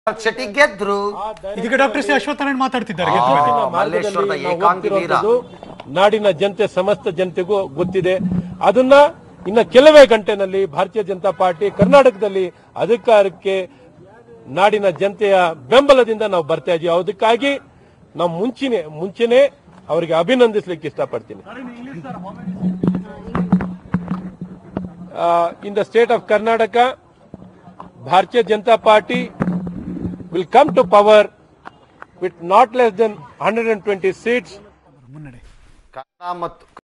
ಶೆಟ್ಟಿ ಗೆದ್ರು ಇದೀಗ doctor C Ashwathnarayan ಮಾತಾಡ್ತಿದ್ದಾರೆ ಆ, ಗೆದ್ದ ಮೇಲೆ. ಮಲ್ಲೇಶ್ವರದ ಮಾರ್ಗದಲ್ಲಿ ನಾವು ಏಕಾಂಗಿ ವೀರ. ಹೋಗ್ತಿರುವಂತದ್ದು ನಾಡಿನ ಜನತೆ ಸಮಸ್ತ ಜನತೆಗೂ ಗೊತ್ತಿದೆ ಅದನ್ನ ಇನ್ನ ಕೆಲವೇ ಗಂಟೆನಲ್ಲಿ ಭಾರತೀಯ ಜನತಾ ಪಾರ್ಟಿ ಕರ್ನಾಟಕದಲ್ಲಿ ಅಧಿಕಾರಕ್ಕೆ ನಾಡಿನ ಜನತೆಯ ಬೆಂಬಲದಿಂದ ನಾವು ಬರ್ತಾ ಇದೀವಿ ಅದಕ್ಕಾಗಿ ನಾವು ಮುಂಚಿನೆ ಮುಂಚೆನೆ ಅವರಿಗೆ ಅಭಿನಂದಿಸ್ಲಿಕ್ಕೆ ಇಷ್ಟಪಡ್ತೀನಿ in the state of Karnataka Bharatiya Janata party will come to power with not less than 120 seats ಮುನ್ನಡೆ ಕನ್ನಡ ಮತ್ತು